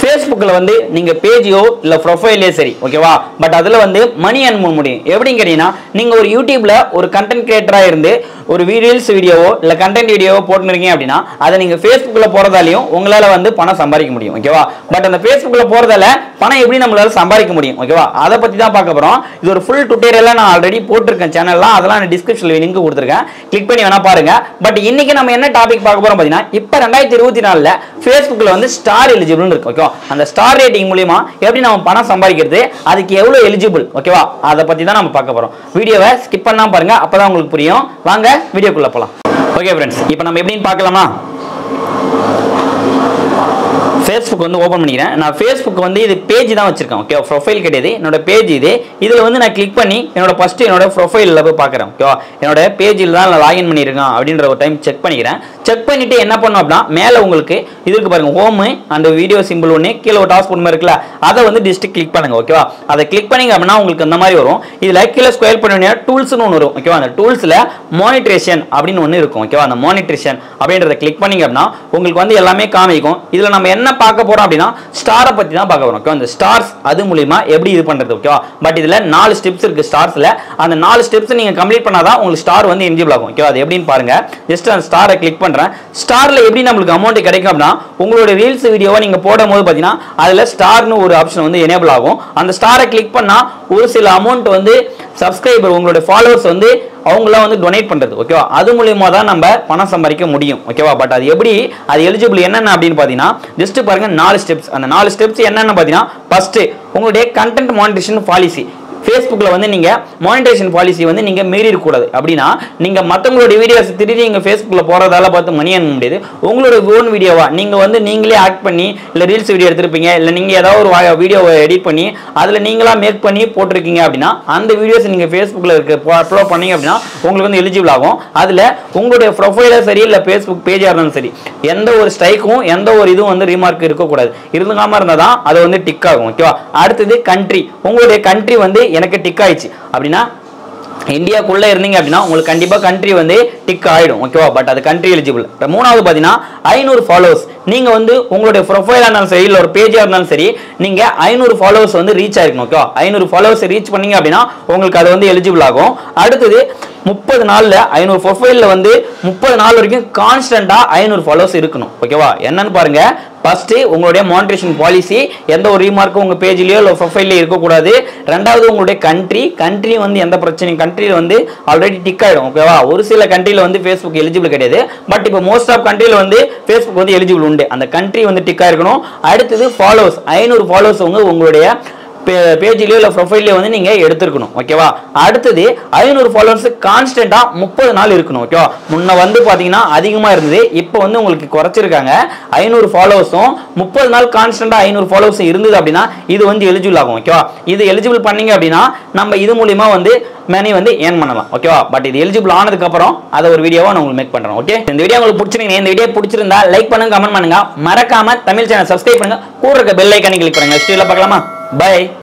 ஃபேஸ்புக்கில் வந்து நீங்கள் பேஜையோ இல்லை ப்ரொஃபைலே சரி ஓகேவா பட் அதில் வந்து மணி earn பண்ண முடியும் எப்படின்னு கேட்டீங்கன்னா நீங்கள் ஒரு யூடியூப்ல ஒரு கண்டென்ட் கிரியேட்டராக இருந்து ஒரு ரீல்ஸ் வீடியோவோ இல்லை கண்டென்ட் வீடியோவோ போட்டுருக்கீங்க அப்படின்னா அதை நீங்கள் ஃபேஸ்புக்கில் போகிறதாலையும் உங்களால் வந்து பணம் சம்பாதிக்க முடியும் ஓகேவா பட் அந்த ஃபேஸ்புக்கில் போகிறதால பணம் எப்படி நம்மளால சம்பாதிக்க முடியும் ஓகேவா அதை பற்றி தான் பார்க்க போகிறோம் இது ஒரு ஃபுல் டுட்டோரியலாக நான் ஆல்ரெடி போட்டிருக்கேன் சேனல்லாம் அதெல்லாம் நான் டிஸ்கிரிப்ஷனில் லிங்க் கொடுத்துருக்கேன் கிளிக் பண்ணி வேணா பாருங்க பட் இன்னைக்கு நம்ம என்ன டாபிக் பார்க்க போறோம் பார்த்தீங்கன்னா இப்போ ரெண்டாயிரத்தி இருபத்தி நாலில் ஃபேஸ்புக்கில் வந்து ஸ்டார் எலிஜிபிள்னு இருக்கு ஓகேவா அந்த ஸ்டார் ரேட்டிங் மூலியமா எப்படி நம்ம பணம் சம்பாதிக்கிறது அதுக்கு எவ்வளோ எலிஜிபிள் ஓகேவா அதை பற்றி தான் நம்ம பார்க்க போகிறோம் வீடியோவை ஸ்கிப் பண்ணாம பாருங்க அப்பதான் உங்களுக்கு புரியும் வாங்க வீடியோக்குள்ள போகலாம் ஓகே ஃப்ரெண்ட்ஸ் இப்போ நம்ம எப்படின்னு பார்க்கலாமா ஃபேஸ்புக் வந்து ஓப்பன் பண்ணிக்கிறேன் நான் ஃபேஸ்புக் வந்து இது பேஜ் தான் வச்சிருக்கேன் ஓகே ப்ரொஃபைல் கிடையாது என்னோட பேஜ் இது இதில் வந்து நான் கிளிக் பண்ணி என்னோட ஃபர்ஸ்ட் என்னோட ப்ரொஃபைலில் போய் பார்க்குறேன் ஓகேவா என்னோட பேஜில் தான் நான் லாகின் பண்ணியிருக்கேன் அப்படின்ற ஒரு டைம் செக் பண்ணிக்கிறேன் செக் பண்ணிட்டு என்ன பண்ணும் அப்படின்னா மேலே உங்களுக்கு இதுக்கு பாருங்க ஹோமு அந்த வீடியோ சிம்பிள் ஒன்று கீழே ஒரு டாஸ் மாதிரி இருக்குல்ல அதை வந்து டிஸ்ட்ரிக் கிளிக் பண்ணுங்க ஓகேவா அதை கிளிக் பண்ணீங்க அப்படின்னா உங்களுக்கு இந்த மாதிரி வரும் இதில் கீழே ஸ்கொயர் பண்ணி டூல்ஸ்னு ஒன்று வரும் ஓகேவா அந்த டூல்ஸில் மானிட்ரேஷன் அப்படின்னு ஒன்று இருக்கும் ஓகேவா அந்த மானிட்ரேஷன் அப்படின்றத கிளிக் பண்ணீங்க அப்படின்னா உங்களுக்கு வந்து எல்லாமே காமிக்கும் இதில் நம்ம என்ன பார்க்க போறோம் அப்படின்னா ஸ்டாரை பற்றி தான் பார்க்க போறோம் ஓகேவா அந்த ஸ்டார்ஸ் அது மூலியமா எப்படி இது பண்றது ஓகேவா பட் இதில் நாலு ஸ்டெப்ஸ் இருக்கு ஸ்டார்ஸ்ல அந்த நாலு ஸ்டெப்ஸ் நீங்க கம்ப்ளீட் பண்ணாதான் உங்களுக்கு ஸ்டார் வந்து எலிஜிபிள் ஆகும் ஓகேவா அது எப்படின்னு பாருங்க ஜஸ்ட் அந்த ஸ்டாரை கிளிக் பண்றேன் ஸ்டார்ல எப்படி நம்மளுக்கு அமௌண்ட் கிடைக்கும் அப்படின்னா உங்களோட ரீல்ஸ் வீடியோவை நீங்க போடும் போது பார்த்தீங்கன்னா அதில் ஸ்டார்னு ஒரு ஆப்ஷன் வந்து எனேபிள் ஆகும் அந்த ஸ்டாரை கிளிக் பண்ணா ஒரு சில அமௌண்ட் வந்து சப்ஸ்கிரைபர் உங்களுடைய ஃபாலோவர்ஸ் வந்து அவங்களாம் வந்து டொனேட் பண்றது ஓகேவா அது மூலியமா தான் நம்ம பணம் சம்பாதிக்க முடியும் ஓகேவா பட் அது எப்படி அது எலிஜிபிள் என்னென்ன அப்படின்னு பார்த்தீங்கன்னா ஜஸ்ட் பாருங்க நாலு ஸ்டெப்ஸ் அந்த நாலு ஸ்டெப்ஸ் என்னென்ன பார்த்தீங்கன்னா ஃபர்ஸ்ட் உங்களுடைய கண்டென்ட் மானிட்டேஷன் பாலிசி ஃபேஸ்புக்கில் வந்து நீங்கள் மானிட்டேஷன் பாலிசி வந்து நீங்கள் மீறி இருக்கக்கூடாது அப்படின்னா நீங்கள் மற்றவங்களுடைய வீடியோஸ் திருடி நீங்கள் ஃபேஸ்புக்கில் போகிறதால பார்த்து மணி earn முடியாது உங்களோட ஓன் வீடியோவா நீங்கள் வந்து நீங்களே ஆக்ட் பண்ணி இல்லை ரீல்ஸ் வீடியோ எடுத்திருப்பீங்க இல்லை நீங்கள் ஏதாவது ஒரு வீடியோவை எடிட் பண்ணி அதில் நீங்களா மேக் பண்ணி போட்டிருக்கீங்க அப்படின்னா அந்த வீடியோஸ் நீங்கள் ஃபேஸ்புக்கில் இருக்க அப்லோட் பண்ணீங்க அப்படின்னா உங்களுக்கு வந்து எலிஜிபிள் ஆகும் அதில் உங்களுடைய ப்ரொஃபைலும் சரி இல்லை ஃபேஸ்புக் பேஜாக இருந்தாலும் சரி எந்த ஒரு ஸ்ட்ரைக்கும் எந்த ஒரு இதுவும் வந்து ரீமார்க் இருக்கக்கூடாது இருந்துக்காம இருந்தால் தான் அது வந்து டிக் ஆகும் ஓகேவா அடுத்தது கண்ட்ரி உங்களுடைய கண்ட்ரி வந்து எனக்கு டிக் ஆயிடுச்சு அப்படின்னா இந்தியாக்குள்ள இருந்தீங்க அப்படின்னா உங்களுக்கு கண்டிப்பா கண்ட்ரி வந்து டிக் ஆயிடும் ஓகேவா பட் அது கண்ட்ரி எலிஜிபிள் மூணாவது பாத்தீங்கன்னா ஐநூறு ஃபாலோவர்ஸ் நீங்க வந்து உங்களுடைய ப்ரொஃபைலா இருந்தாலும் சரி இல்ல ஒரு பேஜா இருந்தாலும் சரி நீங்க ஐநூறு ஃபாலோவர்ஸ் வந்து ரீச் ஆயிருக்கணும் ஓகேவா ஐநூறு ஃபாலோவர்ஸ் ரீச் பண்ணீங்க அப்படின்னா உங்களுக்கு அது வந்து எலிஜிபிள் ஆகும் அடுத்தது முப்பது நாள்ல ஐநூறு ப்ரொஃபைல்ல வந்து முப்பது நாள் வரைக்கும் கான்ஸ்டன்டா ஐநூறு ஃபாலோவர்ஸ் இருக்கணும் ஓகேவா என்னன்னு பாருங்க ஃபர்ஸ்ட் உங்களுடைய மானிட்டேஷன் பாலிசி எந்த ஒரு ரீமார்க்கும் உங்க பேஜ்லயோ இல்லை ப்ரொஃபைல்லையோ இருக்கக்கூடாது ரெண்டாவது உங்களுடைய கண்ட்ரி கண்ட்ரி வந்து எந்த பிரச்சனையும் கண்ட்ரியில் வந்து ஆல்ரெடி டிக் ஆயிடும் ஓகேவா ஒரு சில கண்ட்ரியில் வந்து ஃபேஸ்புக் எலிஜிபிள் கிடையாது பட் இப்போ மோஸ்ட் ஆஃப் கண்ட்ரியில் வந்து ஃபேஸ்புக் வந்து எலிஜிபிள் உண்டு அந்த கண்ட்ரி வந்து டிக் ஆயிருக்கணும் அடுத்தது ஃபாலோவர்ஸ் ஐநூறு ஃபாலோவர்ஸ் வந்து உங்களுடைய பேஜ்லயோ இல்லை ப்ரொஃபைல்லையோ வந்து நீங்க எடுத்துருக்கணும் ஓகேவா அடுத்தது ஐநூறு ஃபாலோவர்ஸ் கான்ஸ்டன்டா முப்பது நாள் இருக்கணும் ஓகேவா முன்ன வந்து பாத்தீங்கன்னா அதிகமா இருந்தது இப்போ வந்து உங்களுக்கு குறைச்சிருக்காங்க ஐநூறு ஃபாலோவர்ஸும் முப்பது நாள் கான்ஸ்டன்டா ஐநூறு ஃபாலோவர்ஸ் இருந்தது அப்படின்னா இது வந்து எலிஜிபிள் ஆகும் ஓகேவா இது எலிஜிபிள் பண்ணீங்க அப்படின்னா நம்ம இது மூலியமா வந்து மணி வந்து ஏர்ன் பண்ணலாம் ஓகேவா பட் இது எலிஜிபிள் ஆனதுக்கு அப்புறம் அதை ஒரு வீடியோவா நான் உங்களுக்கு மேக் பண்றேன் ஓகே இந்த வீடியோ உங்களுக்கு பிடிச்சிருந்தீங்க இந்த வீடியோ பிடிச்சிருந்தா லைக் பண்ணுங்க கமெண்ட் பண்ணுங்க மறக்காம தமிழ் சேனல் சப்ஸ்கிரைப் பண்ணுங்க கூட இருக்க பெல் ஐக்கானி கிளிக் பண்ணுங்க நெக்ஸ்ட் வீடியோல பார்க்கலாமா பை